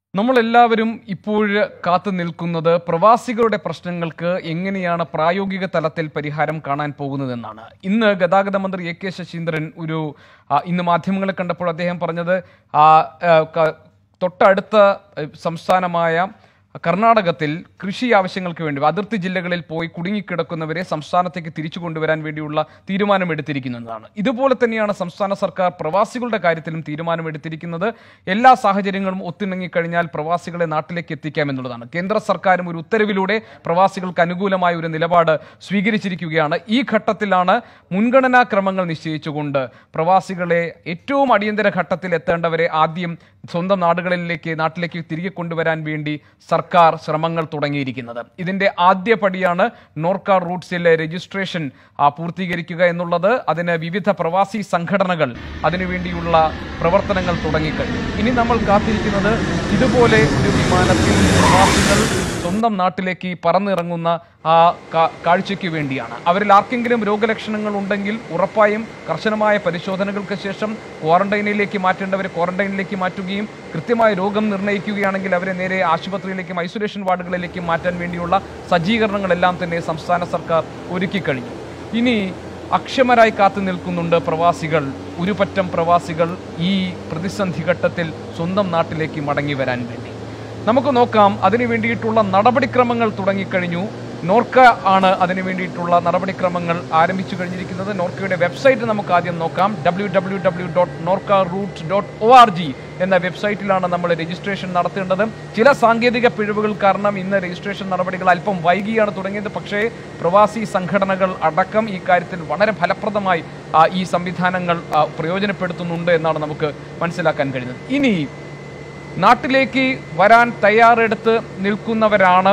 നമ്മളെല്ലാവരും ഇപ്പോൾ കാത്തു നിൽക്കുന്നത് പ്രവാസികളുടെ പ്രശ്നങ്ങൾക്ക് എങ്ങനെയാണ് പ്രായോഗിക തലത്തിൽ പരിഹാരം കാണാൻ പോകുന്നതെന്നാണ് ഇന്ന് ഗതാഗത മന്ത്രി എ കെ ശശീന്ദ്രൻ ഒരു ആ, ഇന്ന് മാധ്യമങ്ങളെ കണ്ടപ്പോൾ അദ്ദേഹം പറഞ്ഞത് ആ, ആ, ക- തൊട്ടടുത്ത ഏ, സംസ്ഥാനമായ കർണാടകത്തിൽ കൃഷി ആവശ്യങ്ങൾക്ക് വേണ്ടി അതിർത്തി ജില്ലകളിൽ പോയി കുടുങ്ങിക്കിടക്കുന്നവരെ സംസ്ഥാനത്തേക്ക് തിരിച്ചു കൊണ്ടുവരാൻ വേണ്ടിയുള്ള തീരുമാനമെടുത്തിരിക്കുന്നതാണ് ഇതുപോലെ തന്നെയാണ് സംസ്ഥാന സർക്കാർ പ്രവാസികളുടെ കാര്യത്തിലും തീരുമാനമെടുത്തിരിക്കുന്നത് എല്ലാ സാഹചര്യങ്ങളും ഒത്തിണങ്ങിക്കഴിഞ്ഞാൽ പ്രവാസികളെ നാട്ടിലേക്ക് എത്തിക്കാമെന്നുള്ളതാണ് കേന്ദ്ര സർക്കാരും ഒരു ഉത്തരവിലൂടെ പ്രവാസികൾക്ക് അനുകൂലമായ ഒരു നിലപാട് സ്വീകരിച്ചിരിക്കുകയാണ് ഈ ഘട്ടത്തിലാണ് മുൻഗണനാ ക്രമങ്ങൾ നിശ്ചയിച്ചുകൊണ്ട് പ്രവാസികളെ ഏറ്റവും അടിയന്തര ഘട്ടത്തിൽ എത്തേണ്ടവരെ ആദ്യം സ്വന്തം നാടുകളിലേക്ക് നാട്ടിലേക്ക് തിരികെ കൊണ്ടുവരാൻ വേണ്ടി സർക്കാർ ശ്രമങ്ങൾ തുടങ്ങിയിരിക്കുന്നത് ഇതിന്റെ ആദ്യ പടിയാണ് നോർക്ക റൂട്ട്സിലെ രജിസ്ട്രേഷൻ ആ, പൂർത്തീകരിക്കുക എന്നുള്ളത് അതിന് വിവിധ പ്രവാസി സംഘടനകൾ അതിനുവേണ്ടിയുള്ള പ്രവർത്തനങ്ങൾ തുടങ്ങിക്കഴിഞ്ഞു ഇനി നമ്മൾ കാത്തിരിക്കുന്നത് ഇതുപോലെ ഒരു വിമാനത്തിൽ പ്രവാസികൾ സ്വന്തം നാട്ടിലേക്ക് പറന്നിറങ്ങുന്ന ആ കാ- കാഴ്ചയ്ക്ക് വേണ്ടിയാണ് അവരിൽ ആർക്കെങ്കിലും രോഗലക്ഷണങ്ങൾ ഉണ്ടെങ്കിൽ ഉറപ്പായും കർശനമായ പരിശോധനകൾക്ക് ശേഷം ക്വാറന്റൈനിലേക്ക് മാറ്റേണ്ടവരെ ക്വാറന്റൈനിലേക്ക് മാറ്റുകയും കൃത്യമായ രോഗം നിർണ്ണയിക്കുകയാണെങ്കിൽ അവരെ നേരെ ആശുപത്രിയിലേക്കും ഐസൊലേഷൻ വാർഡുകളിലേക്കും മാറ്റാൻ വേണ്ടിയുള്ള സജ്ജീകരണങ്ങളെല്ലാം തന്നെ സംസ്ഥാന സർക്കാർ ഒരുക്കിക്കഴിഞ്ഞു ഇനി അക്ഷമരായി കാത്തു നിൽക്കുന്നുണ്ട് പ്രവാസികൾ ഒരുപറ്റം പ്രവാസികൾ ഈ പ്രതിസന്ധി ഘട്ടത്തിൽ സ്വന്തം നാട്ടിലേക്ക് മടങ്ങി വരാൻ വേണ്ടി നമുക്ക് നോക്കാം അതിനു വേണ്ടിയിട്ടുള്ള നടപടിക്രമങ്ങൾ തുടങ്ങിക്കഴിഞ്ഞു നോർക്ക ആണ് അതിനു വേണ്ടിയിട്ടുള്ള നടപടിക്രമങ്ങൾ ആരംഭിച്ചു കഴിഞ്ഞിരിക്കുന്നത് നോർക്കയുടെ വെബ്സൈറ്റ് നമുക്ക് ആദ്യം നോക്കാം W W W dot Norka root dot O R G എന്ന വെബ്സൈറ്റിലാണ് നമ്മൾ രജിസ്ട്രേഷൻ നടത്തേണ്ടത് ചില സാങ്കേതിക പിഴവുകൾ കാരണം ഇന്ന് രജിസ്ട്രേഷൻ നടപടികൾ അല്പം വൈകിയാണ് തുടങ്ങിയത് പക്ഷേ പ്രവാസി സംഘടനകൾ അടക്കം ഈ കാര്യത്തിൽ വളരെ ഫലപ്രദമായി ആ, ഈ സംവിധാനങ്ങൾ ആ, പ്രയോജനപ്പെടുത്തുന്നുണ്ട് എന്നാണ് നമുക്ക് മനസ്സിലാക്കാൻ കഴിയുന്നത് ഇനി നാട്ടിലേക്ക് വരാൻ തയ്യാറെടുത്ത് നിൽക്കുന്നവരാണ്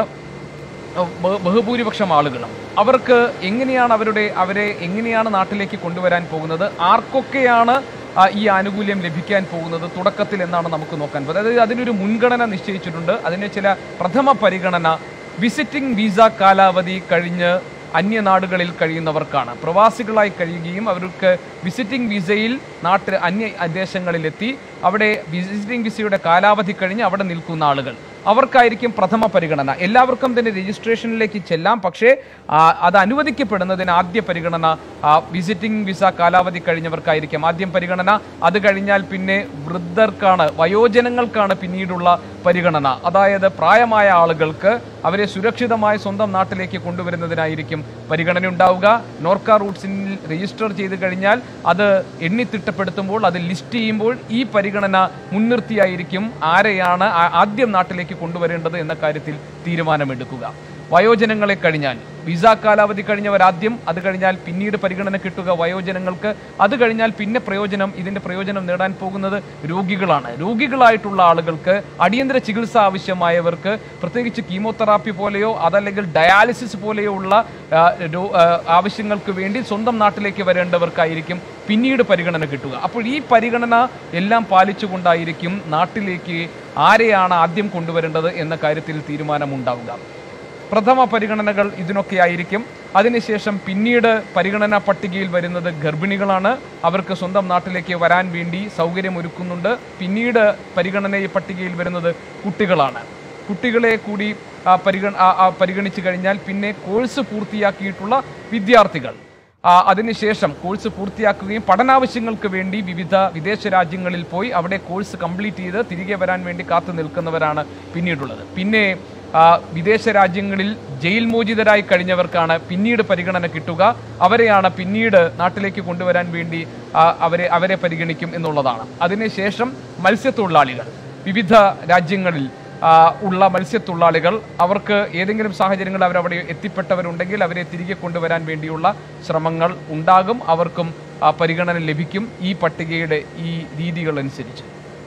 ബഹു- ബഹുഭൂരിപക്ഷം ആളുകളും അവർക്ക് എങ്ങനെയാണ് അവരുടെ അവരെ എങ്ങനെയാണ് നാട്ടിലേക്ക് കൊണ്ടുവരാൻ പോകുന്നത് ആർക്കൊക്കെയാണ് ആ, ഈ ആനുകൂല്യം ലഭിക്കാൻ പോകുന്നത് തുടക്കത്തിൽ എന്നാണ് നമുക്ക് നോക്കാൻ പോകുന്നത് അതായത് അതിനൊരു മുൻഗണന നിശ്ചയിച്ചിട്ടുണ്ട് അതിന് ചില പ്രഥമ പരിഗണന വിസിറ്റിംഗ് വിസ കാലാവധി കഴിഞ്ഞ് അന്യനാടുകളിൽ കഴിയുന്നവർക്കാണ് പ്രവാസികളായി കഴിയുകയും അവർക്ക് വിസിറ്റിംഗ് വിസയിൽ നാട്ടിൽ അന്യ ദേശങ്ങളിലെത്തി അവിടെ വിസിറ്റിംഗ് വിസയുടെ കാലാവധി കഴിഞ്ഞ് അവിടെ നിൽക്കുന്ന ആളുകൾ അവർക്കായിരിക്കും പ്രഥമ പരിഗണന എല്ലാവർക്കും തന്നെ രജിസ്ട്രേഷനിലേക്ക് ചെല്ലാം പക്ഷേ ആ, അത് അനുവദിക്കപ്പെടുന്നതിന് ആദ്യ പരിഗണന ആ, വിസിറ്റിംഗ് വിസ കാലാവധി കഴിഞ്ഞവർക്കായിരിക്കും ആദ്യം പരിഗണന അത് കഴിഞ്ഞാൽ പിന്നെ വൃദ്ധർക്കാണ് വയോജനങ്ങൾക്കാണ് പിന്നീടുള്ള പരിഗണന അതായത് പ്രായമായ ആളുകൾക്ക് അവരെ സുരക്ഷിതമായി സ്വന്തം നാട്ടിലേക്ക് കൊണ്ടുവരുന്നതിനായിരിക്കും പരിഗണന ഉണ്ടാവുക നോർക്ക റൂട്ട്സിൽ രജിസ്റ്റർ ചെയ്ത് കഴിഞ്ഞാൽ അത് എണ്ണിത്തിട്ടപ്പെടുത്തുമ്പോൾ അത് ലിസ്റ്റ് ചെയ്യുമ്പോൾ ഈ പരിഗണന മുൻനിർത്തിയായിരിക്കും ആരെയാണ് ആ- ആദ്യം നാട്ടിലേക്ക് കൊണ്ടുവരേണ്ടത് എന്ന കാര്യത്തിൽ തീരുമാനമെടുക്കുക വയോജനങ്ങളെ കഴിഞ്ഞാൽ വിസ കാലാവധി കഴിഞ്ഞവർ ആദ്യം അത് കഴിഞ്ഞാൽ പിന്നീട് പരിഗണന കിട്ടുക വയോജനങ്ങൾക്ക് അത് കഴിഞ്ഞാൽ പിന്നെ പ്രയോജനം ഇതിന്റെ പ്രയോജനം നേടാൻ പോകുന്നത് രോഗികളാണ് രോഗികളായിട്ടുള്ള ആളുകൾക്ക് അടിയന്തര ചികിത്സ ആവശ്യമായവർക്ക് പ്രത്യേകിച്ച് കീമോതെറാപ്പി പോലെയോ അതല്ലെങ്കിൽ ഡയാലിസിസ് പോലെയോ ഉള്ള ആ, രോ- ആ, ആവശ്യങ്ങൾക്ക് വേണ്ടി സ്വന്തം നാട്ടിലേക്ക് വരേണ്ടവർക്കായിരിക്കും പിന്നീട് പരിഗണന കിട്ടുക അപ്പോൾ ഈ പരിഗണന എല്ലാം പാലിച്ചുകൊണ്ടായിരിക്കും നാട്ടിലേക്ക് ആരെയാണ് ആദ്യം കൊണ്ടുവരേണ്ടത് എന്ന കാര്യത്തിൽ തീരുമാനമുണ്ടാവുക പ്രഥമ പരിഗണനകൾ ഇതിനൊക്കെ ആയിരിക്കും അതിനുശേഷം പിന്നീട് പരിഗണനാ പട്ടികയിൽ വരുന്നത് ഗർഭിണികളാണ് അവർക്ക് സ്വന്തം നാട്ടിലേക്ക് വരാൻ വേണ്ടി സൗകര്യമൊരുക്കുന്നുണ്ട് പിന്നീട് പരിഗണന പട്ടികയിൽ വരുന്നത് കുട്ടികളാണ് കുട്ടികളെ കൂടി ആ, പരിഗണ ആ, ആ, പരിഗണിച്ചു കഴിഞ്ഞാൽ പിന്നെ കോഴ്സ് പൂർത്തിയാക്കിയിട്ടുള്ള വിദ്യാർത്ഥികൾ ആ, അതിനുശേഷം കോഴ്സ് പൂർത്തിയാക്കുകയും പഠനാവശ്യങ്ങൾക്ക് വേണ്ടി വിവിധ വിദേശ രാജ്യങ്ങളിൽ പോയി അവിടെ കോഴ്സ് കംപ്ലീറ്റ് ചെയ്ത് തിരികെ വരാൻ വേണ്ടി കാത്തു നിൽക്കുന്നവരാണ് പിന്നീടുള്ളത് പിന്നെ ആ, വിദേശ രാജ്യങ്ങളിൽ ജയിൽ മോചിതരായി കഴിഞ്ഞവർക്കാണ് പിന്നീട് പരിഗണന കിട്ടുക അവരെയാണ് പിന്നീട് നാട്ടിലേക്ക് കൊണ്ടുവരാൻ വേണ്ടി ആ, അവരെ അവരെ പരിഗണിക്കും എന്നുള്ളതാണ് അതിനുശേഷം മത്സ്യത്തൊഴിലാളികൾ വിവിധ രാജ്യങ്ങളിൽ ആ, ഉള്ള മത്സ്യത്തൊഴിലാളികൾ അവർക്ക് ഏതെങ്കിലും സാഹചര്യങ്ങളിൽ അവരവിടെ എത്തിപ്പെട്ടവരുണ്ടെങ്കിൽ അവരെ തിരികെ കൊണ്ടുവരാൻ വേണ്ടിയുള്ള ശ്രമങ്ങൾ ഉണ്ടാകും അവർക്കും ആ, പരിഗണന ലഭിക്കും ഈ പട്ടികയുടെ ഈ രീതികൾ അനുസരിച്ച്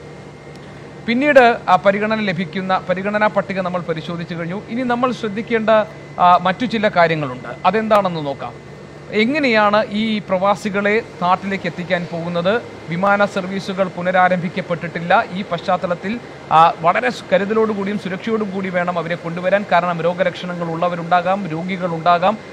പിന്നീട് ആ പരിഗണന ലഭിക്കുന്ന പരിഗണനാ പട്ടിക നമ്മൾ പരിശോധിച്ചു കഴിഞ്ഞു ഇനി നമ്മൾ ശ്രദ്ധിക്കേണ്ട ആ, മറ്റു ചില കാര്യങ്ങളുണ്ട് അതെന്താണെന്ന് നോക്കാം എങ്ങനെയാണ് ഈ പ്രവാസികളെ നാട്ടിലേക്ക് എത്തിക്കാൻ പോകുന്നത് വിമാന സർവീസുകൾ പുനരാരംഭിക്കപ്പെട്ടിട്ടില്ല ഈ പശ്ചാത്തലത്തിൽ ആ, വളരെ സ് കരുതലോടുകൂടിയും സുരക്ഷയോടും കൂടി വേണം അവരെ കൊണ്ടുവരാൻ കാരണം രോഗലക്ഷണങ്ങൾ ഉള്ളവരുണ്ടാകാം രോഗികൾ ഉണ്ടാകാം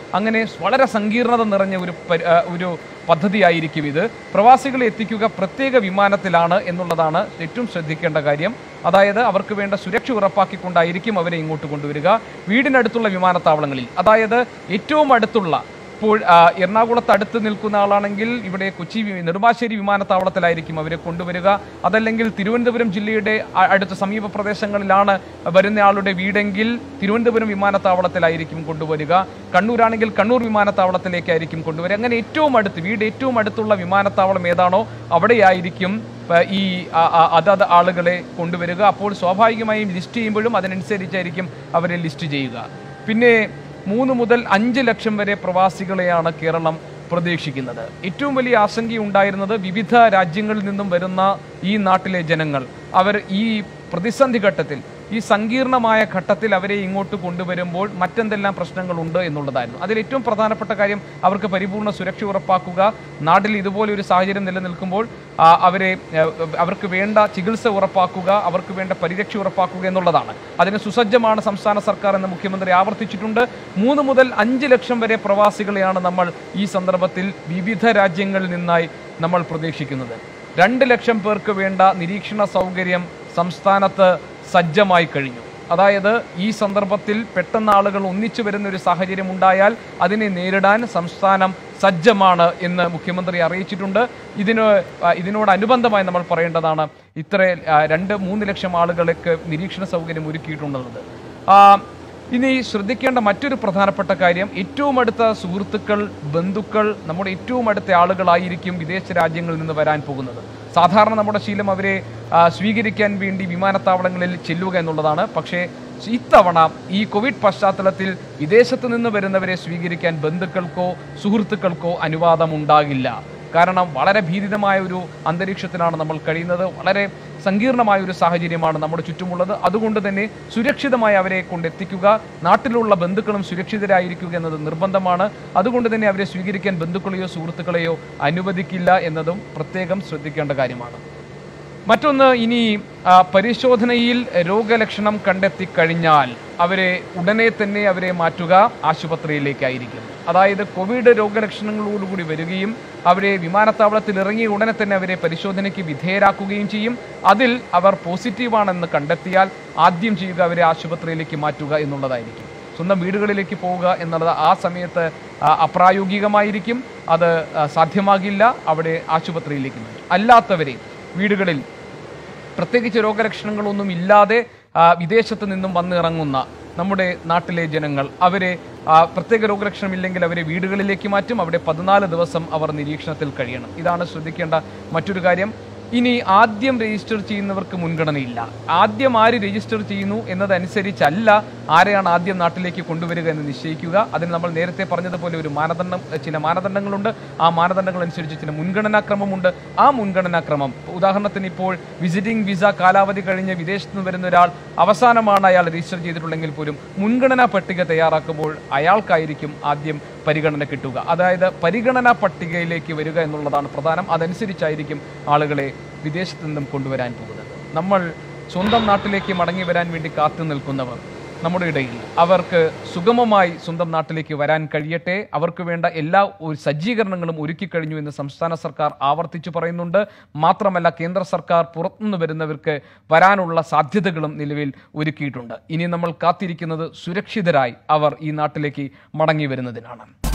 അങ്ങനെ വളരെ സങ്കീർണത നിറഞ്ഞ ഒരു പരി- ആ, ഒരു പദ്ധതിയായിരിക്കും ഇത് പ്രവാസികളെ എത്തിക്കുക പ്രത്യേക വിമാനത്തിലാണ് എന്നുള്ളതാണ് ഏറ്റവും ശ്രദ്ധിക്കേണ്ട കാര്യം അതായത് അവർക്ക് വേണ്ട സുരക്ഷ ഉറപ്പാക്കിക്കൊണ്ടായിരിക്കും അവരെ ഇങ്ങോട്ട് കൊണ്ടുവരിക വീടിനടുത്തുള്ള വിമാനത്താവളങ്ങളിൽ അതായത് ഏറ്റവും അടുത്തുള്ള ഇപ്പോൾ ആ, എറണാകുളത്ത് അടുത്ത് നിൽക്കുന്ന ആളാണെങ്കിൽ ഇവിടെ കൊച്ചി വി- നെടുമ്പാശ്ശേരി വിമാനത്താവളത്തിലായിരിക്കും അവരെ കൊണ്ടുവരിക അതല്ലെങ്കിൽ തിരുവനന്തപുരം ജില്ലയുടെ അ- അടുത്ത സമീപ പ്രദേശങ്ങളിലാണ് വരുന്ന ആളുടെ വീടെങ്കിൽ തിരുവനന്തപുരം വിമാനത്താവളത്തിലായിരിക്കും കൊണ്ടുവരിക കണ്ണൂരാണെങ്കിൽ കണ്ണൂർ വിമാനത്താവളത്തിലേക്കായിരിക്കും കൊണ്ടുവരിക അങ്ങനെ ഏറ്റവും അടുത്ത് വീട് ഏറ്റവും അടുത്തുള്ള വിമാനത്താവളം ഏതാണോ അവിടെയായിരിക്കും ആ, ഈ ആ- ആ- അതത് ആളുകളെ കൊണ്ടുവരിക അപ്പോൾ സ്വാഭാവികമായും ലിസ്റ്റ് ചെയ്യുമ്പോഴും അതിനനുസരിച്ചായിരിക്കും അവരെ ലിസ്റ്റ് ചെയ്യുക പിന്നെ മൂന്ന് മുതൽ അഞ്ച് ലക്ഷം വരെ പ്രവാസികളെയാണ് കേരളം പ്രതീക്ഷിക്കുന്നത് ഏറ്റവും വലിയ ആശങ്കയുണ്ടായിരുന്നത് വിവിധ രാജ്യങ്ങളിൽ നിന്നും വരുന്ന ഈ നാട്ടിലെ ജനങ്ങൾ അവർ ഈ പ്രതിസന്ധി ഘട്ടത്തിൽ ഈ സങ്കീർണമായ ഘട്ടത്തിൽ അവരെ ഇങ്ങോട്ട് കൊണ്ടുവരുമ്പോൾ മറ്റെന്തെല്ലാം പ്രശ്നങ്ങളുണ്ട് എന്നുള്ളതായിരുന്നു അതിൽ ഏറ്റവും പ്രധാനപ്പെട്ട കാര്യം അവർക്ക് പരിപൂർണ്ണ സുരക്ഷ ഉറപ്പാക്കുക നാട്ടിൽ ഇതുപോലെ ഒരു സാഹചര്യം നിലനിൽക്കുമ്പോൾ ആ, അവരെ ആ, അവർക്ക് വേണ്ട ചികിത്സ ഉറപ്പാക്കുക അവർക്ക് വേണ്ട പരിരക്ഷ ഉറപ്പാക്കുക എന്നുള്ളതാണ് അതിന് സുസജ്ജമാണ് സംസ്ഥാന സർക്കാർ എന്ന് മുഖ്യമന്ത്രി ആവർത്തിച്ചിട്ടുണ്ട് മൂന്ന് മുതൽ അഞ്ച് ലക്ഷം വരെ പ്രവാസികളെയാണ് നമ്മൾ ഈ സന്ദർഭത്തിൽ വിവിധ രാജ്യങ്ങളിൽ നിന്നായി നമ്മൾ പ്രതീക്ഷിക്കുന്നത് രണ്ട് ലക്ഷം പേർക്ക് വേണ്ട നിരീക്ഷണ സൗകര്യം സംസ്ഥാനത്ത് സജ്ജമായി കഴിഞ്ഞു അതായത് ഈ സന്ദർഭത്തിൽ പെട്ടെന്ന് ആളുകൾ ഒന്നിച്ചു വരുന്ന ഒരു സാഹചര്യം ഉണ്ടായാൽ അതിനെ നേരിടാൻ സംസ്ഥാനം സജ്ജമാണ് എന്ന് മുഖ്യമന്ത്രി അറിയിച്ചിട്ടുണ്ട് ഇതിന് ആ, ഇതിനോടനുബന്ധമായി നമ്മൾ പറയേണ്ടതാണ് ഇത്ര ആ, രണ്ട് മൂന്ന് ലക്ഷം ആളുകൾക്ക് നിരീക്ഷണ സൗകര്യം ഒരുക്കിയിട്ടുണ്ടെന്നത് ആ, ഇനി ശ്രദ്ധിക്കേണ്ട മറ്റൊരു പ്രധാനപ്പെട്ട കാര്യം ഏറ്റവും അടുത്ത സുഹൃത്തുക്കൾ ബന്ധുക്കൾ നമ്മുടെ ഏറ്റവും അടുത്ത ആളുകളായിരിക്കും വിദേശ രാജ്യങ്ങളിൽ നിന്ന് വരാൻ പോകുന്നത് സാധാരണ നമ്മുടെ ശീലം അവരെ ആ, സ്വീകരിക്കാൻ വേണ്ടി വിമാനത്താവളങ്ങളിൽ ചെല്ലുക എന്നുള്ളതാണ് പക്ഷേ ഇത്തവണ ഈ കോവിഡ് പശ്ചാത്തലത്തിൽ വിദേശത്ത് നിന്ന് വരുന്നവരെ സ്വീകരിക്കാൻ ബന്ധുക്കൾക്കോ സുഹൃത്തുക്കൾക്കോ അനുവാദം ഉണ്ടാകില്ല കാരണം വളരെ ഭീതിതമായ ഒരു അന്തരീക്ഷത്തിലാണ് നമ്മൾ കഴിയുന്നത് വളരെ സങ്കീർണമായ ഒരു സാഹചര്യമാണ് നമ്മുടെ ചുറ്റുമുള്ളത് അതുകൊണ്ട് തന്നെ സുരക്ഷിതമായി അവരെ കൊണ്ടെത്തിക്കുക നാട്ടിലുള്ള ബന്ധുക്കളും സുരക്ഷിതരായിരിക്കുക എന്നത് നിർബന്ധമാണ് അതുകൊണ്ട് തന്നെ അവരെ സ്വീകരിക്കാൻ ബന്ധുക്കളെയോ സുഹൃത്തുക്കളെയോ അനുവദിക്കില്ല എന്നതും പ്രത്യേകം ശ്രദ്ധിക്കേണ്ട കാര്യമാണ് മറ്റൊന്ന് ഇനി ആ, പരിശോധനയിൽ രോഗലക്ഷണം കണ്ടെത്തി കഴിഞ്ഞാൽ അവരെ ഉടനെ തന്നെ അവരെ മാറ്റുക ആശുപത്രിയിലേക്കായിരിക്കും അതായത് കോവിഡ് രോഗലക്ഷണങ്ങളോടുകൂടി വരികയും അവരെ വിമാനത്താവളത്തിൽ ഇറങ്ങിയ ഉടനെ തന്നെ അവരെ പരിശോധനയ്ക്ക് വിധേയരാക്കുകയും ചെയ്യും അതിൽ അവർ പോസിറ്റീവാണെന്ന് കണ്ടെത്തിയാൽ ആദ്യം ചെയ്യുക അവരെ ആശുപത്രിയിലേക്ക് മാറ്റുക എന്നുള്ളതായിരിക്കും സ്വന്തം വീടുകളിലേക്ക് പോവുക എന്നുള്ളത് ആ സമയത്ത് ആ, അപ്രായോഗികമായിരിക്കും അത് ആ, സാധ്യമാകില്ല അവിടെ ആശുപത്രിയിലേക്ക് മാറ്റും അല്ലാത്തവരെ വീടുകളിൽ പ്രത്യേകിച്ച് രോഗലക്ഷണങ്ങളൊന്നും ഇല്ലാതെ ആ, വിദേശത്ത് നിന്നും വന്നിറങ്ങുന്ന നമ്മുടെ നാട്ടിലെ ജനങ്ങൾ അവരെ ആ, പ്രത്യേക രോഗലക്ഷണമില്ലെങ്കിൽ അവരെ വീടുകളിലേക്ക് മാറ്റും അവിടെ പതിനാല് ദിവസം അവർ നിരീക്ഷണത്തിൽ കഴിയണം ഇതാണ് ശ്രദ്ധിക്കേണ്ട മറ്റൊരു കാര്യം ഇനി ആദ്യം രജിസ്റ്റർ ചെയ്യുന്നവർക്ക് മുൻഗണനയില്ല ആദ്യം ആര് രജിസ്റ്റർ ചെയ്യുന്നു എന്നതനുസരിച്ചല്ല ആരെയാണ് ആദ്യം നാട്ടിലേക്ക് കൊണ്ടുവരിക എന്ന് നിശ്ചയിക്കുക അതിന് നമ്മൾ നേരത്തെ പറഞ്ഞതുപോലെ ഒരു മാനദണ്ഡം ചില മാനദണ്ഡങ്ങളുണ്ട് ആ മാനദണ്ഡങ്ങൾ അനുസരിച്ച് ചില മുൻഗണനാക്രമമുണ്ട് ആ മുൻഗണനാക്രമം ഉദാഹരണത്തിന് ഇപ്പോൾ വിസിറ്റിംഗ് വിസ കാലാവധി കഴിഞ്ഞ് വിദേശത്ത് നിന്ന് വരുന്ന ഒരാൾ അവസാനമാണ് അയാൾ രജിസ്റ്റർ ചെയ്തിട്ടുള്ളെങ്കിൽ പോലും മുൻഗണനാ പട്ടിക തയ്യാറാക്കുമ്പോൾ അയാൾക്കായിരിക്കും ആദ്യം പരിഗണന കിട്ടുക അതായത് പരിഗണനാ പട്ടികയിലേക്ക് വരിക എന്നുള്ളതാണ് പ്രധാനം അതനുസരിച്ചായിരിക്കും ആളുകളെ വിദേശത്ത് നിന്നും കൊണ്ടുവരാൻ പോകുന്നത് നമ്മൾ സ്വന്തം നാട്ടിലേക്ക് മടങ്ങി വരാൻ വേണ്ടി കാത്തു നിൽക്കുന്നവർ നമ്മുടെ ഇടയിൽ അവർക്ക് സുഗമമായി സ്വന്തം നാട്ടിലേക്ക് വരാൻ കഴിയട്ടെ അവർക്ക് വേണ്ട എല്ലാ ഒരു സജ്ജീകരണങ്ങളും ഒരുക്കി കഴിഞ്ഞു എന്ന് സംസ്ഥാന സർക്കാർ ആവർത്തിച്ചു പറയുന്നുണ്ട് മാത്രമല്ല കേന്ദ്ര സർക്കാർ പുറത്തുനിന്ന് വരുന്നവർക്ക് വരാനുള്ള സാധ്യതകളും നിലവിൽ ഒരുക്കിയിട്ടുണ്ട് ഇനി നമ്മൾ കാത്തിരിക്കുന്നത് സുരക്ഷിതരായി അവർ ഈ നാട്ടിലേക്ക് മടങ്ങി വരുന്നതിനാണ്